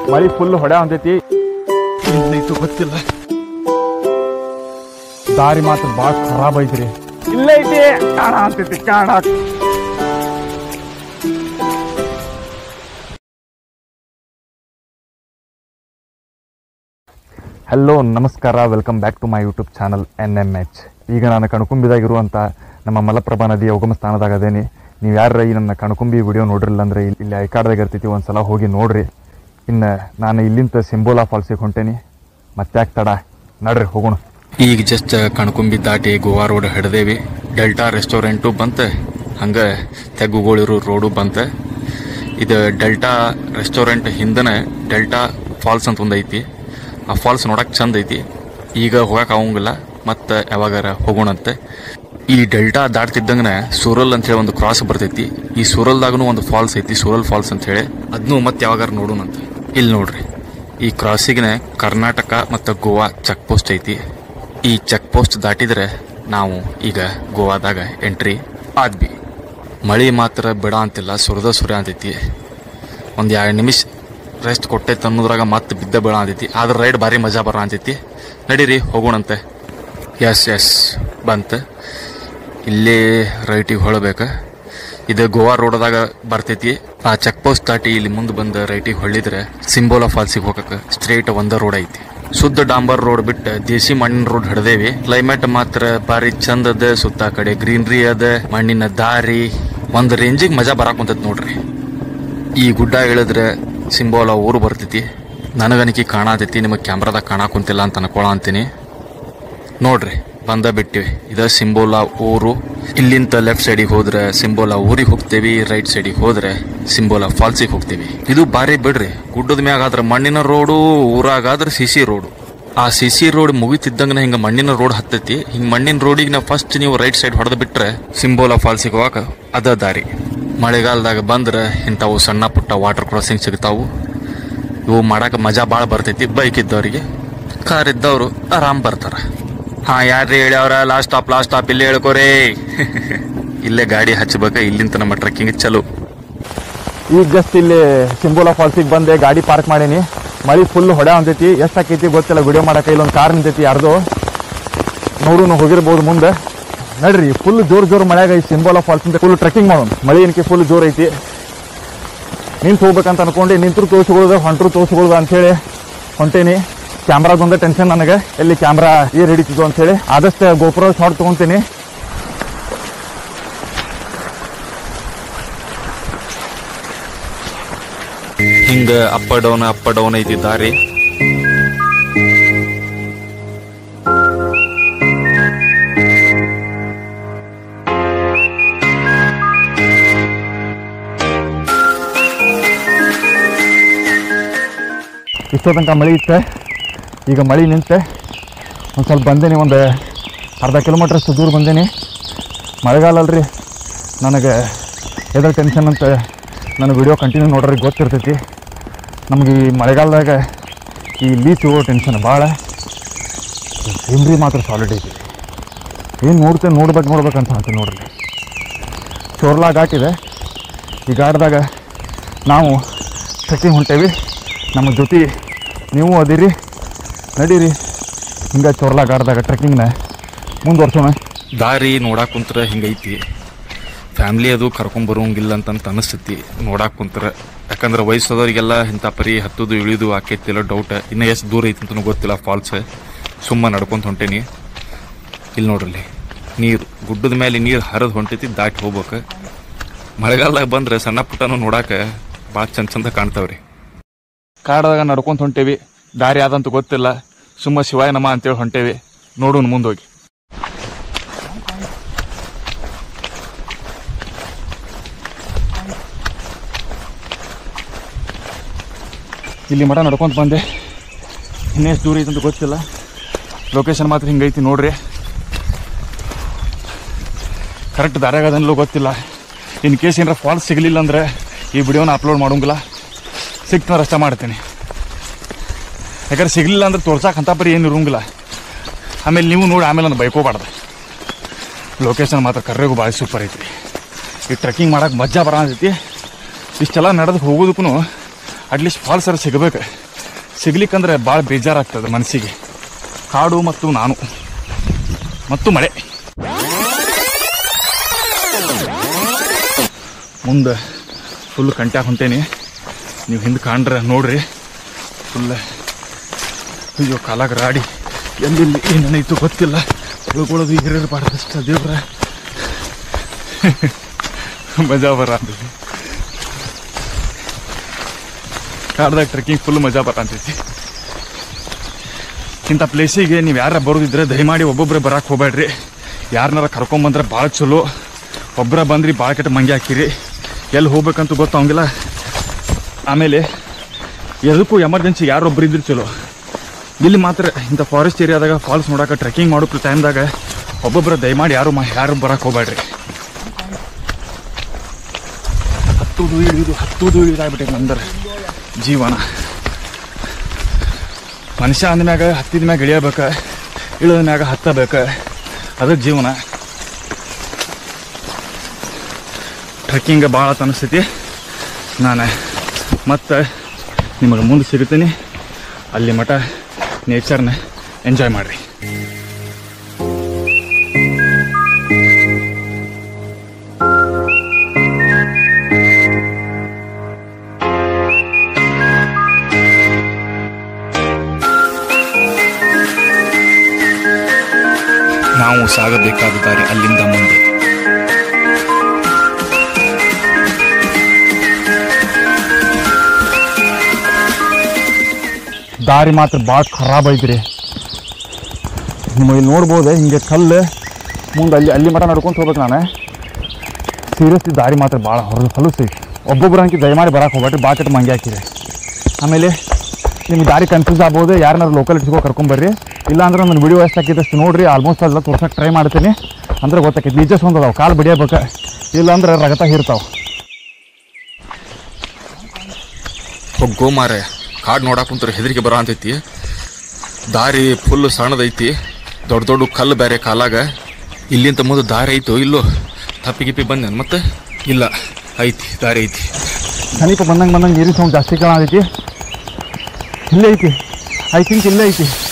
ಮಳಿ ಫುಲ್ ಹೊಡೆ ಅಂತೈತಿ ಇನ್ನೈತು ಗೊತ್ತಿಲ್ಲ ದಾರಿ ಮಾತ್ರ ಭಾಳ ಖರಾಬ್ ಐತ್ರಿ ಇಲ್ಲೇ ಐತಿ ಕಾಣ ಅಂತೈತಿ ಕಾಣ ಹಲೋ ನಮಸ್ಕಾರ welcome back to my YouTube channel N M H ಈಗ ನಾನು ಕಣಕುಂಬಿದಾಗಿರುವಂಥ ನಮ್ಮ ಮಲಪ್ರಭಾ ನದಿಯ ಉಗಮ ಸ್ಥಾನದಾಗ ಅದೇನಿ ನೀವು ಯಾರ ಈ ನನ್ನ ಕಣಕುಂಬಿ ವಿಡಿಯೋ ನೋಡ್ರಿಲ್ಲ ಅಂದ್ರೆ ಇಲ್ಲಿ ಇಲ್ಲಿ ಐಕಾಡ್ದಾಗ ಇರ್ತೈತಿ ಒಂದ್ಸಲ ಹೋಗಿ ನೋಡ್ರಿ ಇನ್ನು ನಾನು ಇಲ್ಲಿಂದ ಸಿಂಬೋಲಾ ಫಾಲ್ಸಿಗೆ ಹೊಂಟೇನಿ ಮತ್ತೆ ಯಾಕೆ ತಡ ನಡ್ರಿ ಹೋಗೋಣ ಈಗ ಜಸ್ಟ್ ಕಣ್ಕುಂಬಿ ದಾಟಿ ಗೋವಾ ರೋಡ್ ಹಿಡ್ದೇವಿ ಡೆಲ್ಟಾ ರೆಸ್ಟೋರೆಂಟು ಬಂತೆ ಹಂಗೆ ತೆಗ್ಗುಗಳಿರೋ ರೋಡು ಬಂತೆ ಇದು ಡೆಲ್ಟಾ ರೆಸ್ಟೋರೆಂಟ್ ಹಿಂದನೆ ಡೆಲ್ಟಾ ಫಾಲ್ಸ್ ಅಂತ ಒಂದು ಐತಿ ಆ ಫಾಲ್ಸ್ ನೋಡಕ್ಕೆ ಚಂದ ಐತಿ ಈಗ ಹೋಗಕ್ಕೆ ಆಗಂಗಿಲ್ಲ ಮತ್ತೆ ಯಾವಾಗಾರ ಹೋಗೋಣಂತೆ ಈ ಡೆಲ್ಟಾ ದಾಟ್ತಿದ್ದಂಗನೆ ಸೂರಲ್ ಅಂತ ಹೇಳಿ ಒಂದು ಕ್ರಾಸ್ ಬರ್ತೈತಿ ಈ ಸೂರಲ್ದಾಗನು ಒಂದು ಫಾಲ್ಸ್ ಐತಿ ಸೂರಲ್ ಫಾಲ್ಸ್ ಅಂತ ಹೇಳಿ ಅದನ್ನು ಮತ್ತೆ ಯಾವಾಗಾರ ನೋಡೋಣಂತೆ ಇಲ್ಲಿ ನೋಡ್ರಿ ಈ ಕ್ರಾಸಿಗೆ ಕರ್ನಾಟಕ ಮತ್ತು ಗೋವಾ ಚೆಕ್ ಪೋಸ್ಟ್ ಐತಿ ಈ ಚೆಕ್ ಪೋಸ್ಟ್ ದಾಟಿದ್ರೆ ನಾವು ಈಗ ಗೋವಾದಾಗ ಎಂಟ್ರಿ ಆದ್ವಿ ಮಳೆ ಮಾತ್ರ ಬಿಡ ಅಂತಿಲ್ಲ ಸುರದ ಸುರ ಅಂತೈತಿ ಒಂದು ಎರಡು ನಿಮಿಷ ರೆಸ್ಟ್ ಕೊಟ್ಟೈತೆ ಅನ್ನೋದ್ರಾಗ ಮತ್ತೆ ಬಿದ್ದ ಬೀಳ ಅಂತೈತಿ ಆದ್ರೆ ರೈಡ್ ಭಾರಿ ಮಜಾ ಬರ ಅಂತೈತಿ ನಡೀರಿ ಹೋಗೋಣಂತೆ ಎಸ್ ಎಸ್ ಬಂತ ಇಲ್ಲೇ ರೈಟಿಗೆ ಹೊಳಬೇಕು ಇದು ಗೋವಾ ರೋಡ್ದಾಗ ಬರ್ತೈತಿ ಆ ಚೆಕ್ ಪೋಸ್ಟ್ ದಾಟಿ ಇಲ್ಲಿ ಮುಂದೆ ಬಂದು ರೈಟಿಗೆ ಹೊಳ್ಳಿದ್ರೆ ಸಿಂಬೋಲಾ ಫಾಲ್ಸಿಗೆ ಹೋಗಕ್ಕೆ ಸ್ಟ್ರೇಟ್ ಒಂದ ರೋಡ್ ಐತಿ ಶುದ್ಧ ಡಾಂಬರ್ ರೋಡ್ ಬಿಟ್ಟು ದೇಸಿ ಮಣ್ಣಿನ ರೋಡ್ ಹಿಡ್ದೇವಿ ಕ್ಲೈಮೇಟ್ ಮಾತ್ರ ಭಾರಿ ಚಂದ ಅದ ಸುತ್ತ ಕಡೆ ಗ್ರೀನ್ರಿ ಅದ ಮಣ್ಣಿನ ದಾರಿ ಒಂದು ರೇಂಜಿಗೆ ಮಜಾ ಬರಾಕ್ ಕುಂತೈತಿ ನೋಡ್ರಿ ಈ ಗುಡ್ಡ ಇಳಿದ್ರೆ ಸಿಂಬೋಲ ಊರು ಬರ್ತೈತಿ ನನಗನಿಕೆ ಕಾಣತೈತಿ ನಿಮಗೆ ಕ್ಯಾಮ್ರಾದಾಗ ಕಾಣಾಕ್ ಕುಂತಿಲ್ಲ ಅಂತ ಅನ್ಕೊಳ ಅಂತೀನಿ ನೋಡ್ರಿ ಬಂದ ಬಿಟ್ಟಿವಿ ಇದ ಸಿಂಬೋಲಾ ಊರು ಇಲ್ಲಿಂದ ಲೆಫ್ಟ್ ಸೈಡಿಗೆ ಹೋದ್ರೆ ಸಿಂಬೋಲಾ ಊರಿಗೆ ಹೋಗ್ತೇವಿ ರೈಟ್ ಸೈಡಿಗೆ ಹೋದ್ರೆ ಸಿಂಬೋಲಾ ಫಾಲ್ಸಿಗೆ ಹೋಗ್ತೇವಿ ಇದು ಬಾರಿ ಬಿಡ್ರಿ ಗುಡ್ಡದ ಮ್ಯಾಗ ಆದ್ರೆ ಮಣ್ಣಿನ ರೋಡು ಊರಾಗಾದ್ರೆ ಸಿಸಿ ರೋಡು ಆ ಸಿಸಿ ರೋಡ್ ಮುಗಿತಿದ್ದಂಗನ ಹಿಂಗ ಮಣ್ಣಿನ ರೋಡ್ ಹತ್ತೈತಿ ಹಿಂಗ ಮಣ್ಣಿನ ರೋಡಿಗೆ ನಾವು ಫಸ್ಟ್ ನೀವು ರೈಟ್ ಸೈಡ್ ಹೊಡೆದು ಬಿಟ್ರೆ ಸಿಂಬೋಲಾ ಫಾಲ್ಸಿಗೆ ಹೋಗಾಕ ಅದ ದಾರಿ ಮಳೆಗಾಲದಾಗ ಬಂದ್ರೆ ಇಂಥವು ಸಣ್ಣ ಪುಟ್ಟ ವಾಟರ್ ಕ್ರಾಸಿಂಗ್ ಸಿಗ್ತಾವು ಇವು ಮಾಡಕ್ಕೆ ಮಜಾ ಭಾಳ ಬರ್ತೈತಿ ಬೈಕ್ ಇದ್ದವರಿಗೆ ಕಾರ್ ಇದ್ದವರು ಆರಾಮ್ ಬರ್ತಾರ ಹಾ ಯಾರ್ರಿ ಹೇಳ್ಯಾವ್ರ ಲಾಸ್ಟ್ ಸ್ಟಾಪ್ ಲಾಸ್ಟ್ ಸ್ಟಾಪ್ ಇಲ್ಲೇ ಹೇಳ್ಕೋರೇ ಇಲ್ಲೇ ಗಾಡಿ ಹಚ್ಚಬೇಕ ಇಲ್ಲಿಂದ ನಮ್ಮ ಟ್ರೆಕ್ಕಿಂಗ್ ಚಲೋ ಈಗ ಜಸ್ಟ್ ಇಲ್ಲಿ ಸಿಂಬೋಲಾ ಫಾಲ್ಸಿಗೆ ಬಂದೆ ಗಾಡಿ ಪಾರ್ಕ್ ಮಾಡೀನಿ ಮಳಿ ಫುಲ್ ಹೊಡೆ ಅಂತೈತಿ ಎಷ್ಟು ಆಕೈತಿ ಗೊತ್ತಿಲ್ಲ ವಿಡಿಯೋ ಮಾಡಕ್ಕೆ ಇಲ್ಲೊಂದು ಕಾರ್ ನಿಂತೈತಿ ಯಾರ್ದು ನೋಡು ಹೋಗಿರ್ಬೋದು ಮುಂದೆ ನಡ್ರಿ ಫುಲ್ ಜೋರ್ ಜೋರ್ ಮಳೆಯಾಗ ಈ ಸಿಂಬೋಲಾ ಫಾಲ್ಸ್ ಅಂತ ಫುಲ್ ಟ್ರೆಕ್ಕಿಂಗ್ ಮಾಡೋಣ ಮಳಿ ಏನಕ್ಕೆ ಫುಲ್ ಜೋರ್ ಐತಿ ನಿಂತು ಹೋಗ್ಬೇಕಂತ ಅನ್ಕೊಂಡು ನಿಂತರು ತೋರಿಸ್ಕೊಳ್ಳೋದು ಹೊಂಟ್ರು ತೋರಿಸ್ಕೊಳ್ಳೋದು ಅಂಥೇಳಿ ಹೊಂಟೇನಿ ಕ್ಯಾಮ್ರಾದೊಂದೇ ಟೆನ್ಷನ್ ನನಗೆ ಎಲ್ಲಿ ಕ್ಯಾಮ್ರಾ ಏರ್ ಹಿಡಿತಿದ್ದು ಅಂಥೇಳಿ ಆದಷ್ಟು ಗೋಪುರ ಶಾರ್ಟ್ ತೊಗೊತೀನಿ ಹಿಂಗ ಅಪ್ ಡೌನ್ ಅಪ್ ಡೌನ್ ಐತಿ ದಾರಿ ಇಷ್ಟೋ ತನಕ ಮಳೆ ಇತ್ತೆ ಈಗ ಮಳೆ ನಿಂತೆ ಒಂದು ಸ್ವಲ್ಪ ಬಂದೇನಿ ಒಂದು ಅರ್ಧ ಕಿಲೋಮೀಟ್ರಷ್ಟು ದೂರ ಬಂದೇನಿ ಮಳೆಗಾಲ ಅಲ್ರಿ ನನಗೆ ಎದ್ರ ಟೆನ್ಷನ್ ಅಂತ ನನ್ನ ವಿಡಿಯೋ ಕಂಟಿನ್ಯೂ ನೋಡ್ರಿ ಗೊತ್ತಿರ್ತೈತಿ ನಮಗೆ ಈ ಮಳೆಗಾಲದಾಗ ಈ ಲೀಚ್ ಹೋಗೋ ಟೆನ್ಷನ್ ಭಾಳ ಸೀನ್ರಿ ಮಾತ್ರ ಸಾಲಿಡ್ ಐತಿ ಏನು ನೋಡ್ತೇನೆ ನೋಡ್ಬೇಕು ನೋಡ್ಬೇಕಂತ ಅಂತೀನಿ ನೋಡ್ರಿ ಚೋರ್ಲಾ ಘಾಟ್ ಇದೆ ಈ ಘಾಟ್ದಾಗ ನಾವು ಟ್ರೆಕ್ಕಿಂಗ್ ಹೊಂಟೇವಿ ನಮ್ಮ ಜೊತೆ ನೀವು ಅದಿರಿ ನಡೀರಿ ಹಿಂಗೆ ಚೋರ್ಲಾ ಘಾಟ್ದಾಗ ಟ್ರೆಕ್ಕಿಂಗ್ನ ಮುಂದುವರ್ಸೋಣ ದಾರಿ ನೋಡಾಕ್ ಕುಂತ್ರ ಹಿಂಗೈತಿ ಫ್ಯಾಮ್ಲಿ ಅದು ಕರ್ಕೊಂಡ್ ಬರೋಂಗಿಲ್ಲ ಅಂತ ಅನಿಸ್ತೈತಿ ನೋಡಾಕ್ ಕುಂತ್ರ ಯಾಕಂದ್ರೆ ವಯಸ್ಸಾದವರಿಗೆಲ್ಲ ಇಂಥ ಪರಿ ಹತ್ತದು ಇಳಿದು ಆಕೈತಿಲ್ಲ ಡೌಟ್ ಇನ್ನು ಎಷ್ಟು ದೂರ ಐತಿ ಅಂತನೂ ಗೊತ್ತಿಲ್ಲ ಫಾಲ್ಸ್ ಸುಮ್ಮ ನಡ್ಕೊಂತ ಹೊಂಟೇನಿ ಇಲ್ಲಿ ನೋಡ್ರಲ್ಲಿ ನೀರು ಗುಡ್ಡದ ಮೇಲೆ ನೀರು ಹರಿದು ಹೊಂಟೈತಿ ದಾಟಿ ಹೋಗ್ಬೇಕು ಮಳೆಗಾಲದಾಗ ಬಂದ್ರೆ ಸಣ್ಣ ಪುಟ್ಟನು ನೋಡಾಕ ಭಾಳ ಚಂದ ಚಂದ ಕಾಣ್ತಾವ್ರಿ ಕಾಡದಾಗ ನಡ್ಕೊಂತ ಹೊಂಟೇವಿ ದಾರಿ ಆದಂತ ಗೊತ್ತಿಲ್ಲ ಸುಮ್ಮ ಶಿವಾಯ ನಮ ಅಂತೇಳಿ ಹೊಂಟೇವಿ ನೋಡೋಣ ಮುಂದೋಗಿ ಇಲ್ಲಿ ಮಠ ನಡ್ಕೊಂತ ಬಂದೆ ಇನ್ನೆಷ್ಟು ದೂರ ಐತೆ ಅಂತ ಗೊತ್ತಿಲ್ಲ ಲೊಕೇಶನ್ ಮಾತ್ರ ಹಿಂಗೈತಿ ನೋಡ್ರಿ ಕರೆಕ್ಟ್ ದಾರ್ಯಾಗದನ್ಲೂ ಗೊತ್ತಿಲ್ಲ ಇನ್ ಕೇಸ್ ಏನಾರ ಫಾಲ್ಸ್ ಸಿಗಲಿಲ್ಲ ಅಂದ್ರೆ ಈ ವಿಡಿಯೋನ ಅಪ್ಲೋಡ್ ಮಾಡೋಂಗಿಲ್ಲ ಸಿಕ್ತಂದ್ರೆ ಅಷ್ಟೇ ಮಾಡ್ತೀನಿ ಯಾಕಂದ್ರೆ ಸಿಗಲಿಲ್ಲ ಅಂದ್ರೆ ತೋರ್ಸಕ್ಕೆ ಅಂತ ಪರಿ ಏನು ಇರೋಂಗಿಲ್ಲ ಆಮೇಲೆ ನೀವು ನೋಡಿ ಆಮೇಲೆ ನಾನು ಬೈಕೋಬಾರ್ದು ಲೊಕೇಶನ್ ಮಾತ್ರ ಕರ್ರೆಗೂ ಭಾಳ ಸೂಪರ್ ಐತಿ ಈ ಟ್ರೆಕ್ಕಿಂಗ್ ಮಾಡಕ್ಕೆ ಮಜಾ ಬರ ಅಂತೈತಿ ಇಷ್ಟೆಲ್ಲ ನಡೆದು ಹೋಗೋದಕ್ಕೂ ಅಟ್ಲೀಸ್ಟ್ ಫಾಲ್ಸರ ಸಿಗಬೇಕು ಸಿಗ್ಲಿಕ್ಕಂದ್ರೆ ಭಾಳ ಬೇಜಾರಾಗ್ತದೆ ಮನಸ್ಸಿಗೆ ಕಾಡು ಮತ್ತು ನಾನು ಮತ್ತು ಮಳೆ ಮುಂದೆ ಫುಲ್ ಕಂಟ್ಯಾಗ ಹೊಂಟೇನಿ ನೀವು ಹಿಂದೆ ಕಾಣ್ರೆ ನೋಡ್ರಿ ಫುಲ್ ಅಯ್ಯೋ ಕಾಲಾಗ ರಾಡಿ ಎಲ್ಲೆಲ್ಲಿ ಏನೇನೈತು ಗೊತ್ತಿಲ್ಲ ಉಳ್ಕೊಳ್ಳೋದು ಇರಬಾರ್ದಷ್ಟ ದೇವ್ರ ಮಜಾ ಬರ ಅಂತೈತಿ ಕಾಡ್ದಾಗ ಟ್ರೆಕ್ಕಿಂಗ್ ಫುಲ್ ಮಜಾ ಬರ ಅಂತೈತಿ ಇಂಥ ಪ್ಲೇಸಿಗೆ ನೀವು ಯಾರ ಬರೋದಿದ್ರೆ ದಯಮಾಡಿ ಒಬ್ಬೊಬ್ಬರೇ ಬರಕ್ಕೆ ಹೋಗ್ಬೇಡ್ರಿ ಯಾರನ್ನಾರ ಕರ್ಕೊಂಬಂದ್ರೆ ಭಾಳ ಚಲೋ ಒಬ್ಬರ ಬಂದ್ರಿ ಭಾಳ ಕೆಟ್ಟ ಮಂಗಿ ಹಾಕಿರಿ ಎಲ್ಲಿ ಹೋಗ್ಬೇಕಂತ ಗೊತ್ತಾಗಂಗಿಲ್ಲ ಆಮೇಲೆ ಎದಕ್ಕೂ ಎಮರ್ಜೆನ್ಸಿ ಯಾರೊಬ್ಬರು ಇದ್ರೆ ಚಲೋ ಇಲ್ಲಿ ಮಾತ್ರ ಇಂಥ ಫಾರೆಸ್ಟ್ ಏರಿಯಾದಾಗ ಫಾಲ್ಸ್ ನೋಡಕ್ಕೆ ಟ್ರೆಕ್ಕಿಂಗ್ ಮಾಡೋ ಟೈಮ್ದಾಗ ಒಬ್ಬೊಬ್ಬರ ದಯಮಾಡಿ ಯಾರು ಮಾ ಯಾರು ಬರಕ್ಕೆ ಹೋಗ್ಬೇಡ್ರಿ ಹತ್ತುದು ಇಳಿದು ಹತ್ತುದು ಇಳಿದಾಗ್ಬಿಟ್ಟೈತೆ ನಂದರ ಜೀವನ ಮನುಷ್ಯ ಅಂದ್ಮ್ಯಾಗ ಹತ್ತಿದ ಮ್ಯಾಗ ಇಳಿಯಬೇಕು ಇಳಿದ ಮ್ಯಾಗ ಹತ್ತಬೇಕು ಅದು ಜೀವನ ಟ್ರೆಕ್ಕಿಂಗ್ ಭಾಳ ಅನಿಸ್ತೈತಿ ನಾನು ಮತ್ತೆ ನಿಮಗೆ ಮುಂದೆ ಸಿಗುತ್ತೀನಿ ಅಲ್ಲಿ ಮಠ ನೇಚರ್ನ ಎಂಜಾಯ್ ಮಾಡಿರಿ ನಾವು ಸಾಗಬೇಕಾದ ದಾರಿ ಅಲ್ಲಿಂದ ಮುಂದೆ ದಾರಿ ಮಾತ್ರ ಭಾಳ ಖರಾಬ್ ಐತ್ರಿ ನಿಮಗೆ ಇಲ್ಲಿ ನೋಡ್ಬೋದು ಹಿಂಗೆ ಕಲ್ಲು ಮುಂದೆ ಅಲ್ಲಿ ಅಲ್ಲಿ ಮಠ ನಡ್ಕೊಂತ ಹೋಗ್ಬೇಕು ನಾನು ಸೀರಿಯಸ್ಲಿ ದಾರಿ ಮಾತ್ರ ಭಾಳ ಹೊರ ಹೊಲಸು ಐತಿ ಒಬ್ಬೊಬ್ರು ಅಂಕಿ ದಯಮಾಡಿ ಬರಕ್ಕೆ ಹೋಗ್ಬೇಡ್ರಿ ಭಾಳ ಕೆಟ್ಟ ಮಂಗಿ ಹಾಕಿರಿ ಆಮೇಲೆ ನಿಮ್ಗೆ ದಾರಿ ಕನ್ಫ್ಯೂಸ್ ಆಗ್ಬೋದು ಯಾರನ್ನಾರು ಲೋಕಲ್ ಇಟ್ಕೋ ಕರ್ಕೊಂಬರ್ರಿ ಇಲ್ಲ ಅಂದ್ರೆ ನನ್ನ ವಿಡಿಯೋ ಎಷ್ಟು ಹಾಕಿದಷ್ಟು ನೋಡ್ರಿ ಆಲ್ಮೋಸ್ಟ್ ಎಲ್ಲ ತೋರ್ಸಕ್ಕೆ ಟ್ರೈ ಮಾಡ್ತೀನಿ ಅಂದ್ರೆ ಗೊತ್ತಾಕೈತಿ ಬೀಚಸ್ ಒಂದು ಅದಾವೆ ಕಾಲು ಬಡಿಯಬೇಕು ಇಲ್ಲ ಅಂದ್ರೆ ರಗತ ಹಿರ್ತಾವೆ ಹೋಗೋ ಮಾರೆ ಕಾಡು ನೋಡಕ್ಕೆ ಕುಂತ್ರೆ ಹೆದರಿಕೆ ಬರೋ ಅಂತೈತಿ ದಾರಿ ಫುಲ್ ಸಣ್ಣದೈತಿ ದೊಡ್ಡ ದೊಡ್ಡ ಕಲ್ಲು ಬೇರೆ ಕಾಲಾಗ ಇಲ್ಲಿಂದ ಮುಂದೆ ದಾರಿ ಐತೋ ಇಲ್ಲೋ ತಪ್ಪಿ ಗಿಪ್ಪಿ ಬಂದೇನು ಮತ್ತೆ ಇಲ್ಲ ಐತಿ ದಾರಿ ಐತಿ ಸಮೀಪ ಬಂದಂಗೆ ಬಂದಂಗೆ ನೀರಿನ ಸೌಂಡ್ ಜಾಸ್ತಿ ಕಾಣತೈತಿ ಇಲ್ಲೇ ಐತಿ ಐ ಥಿಂಕ್ ಇಲ್ಲೇ ಐತಿ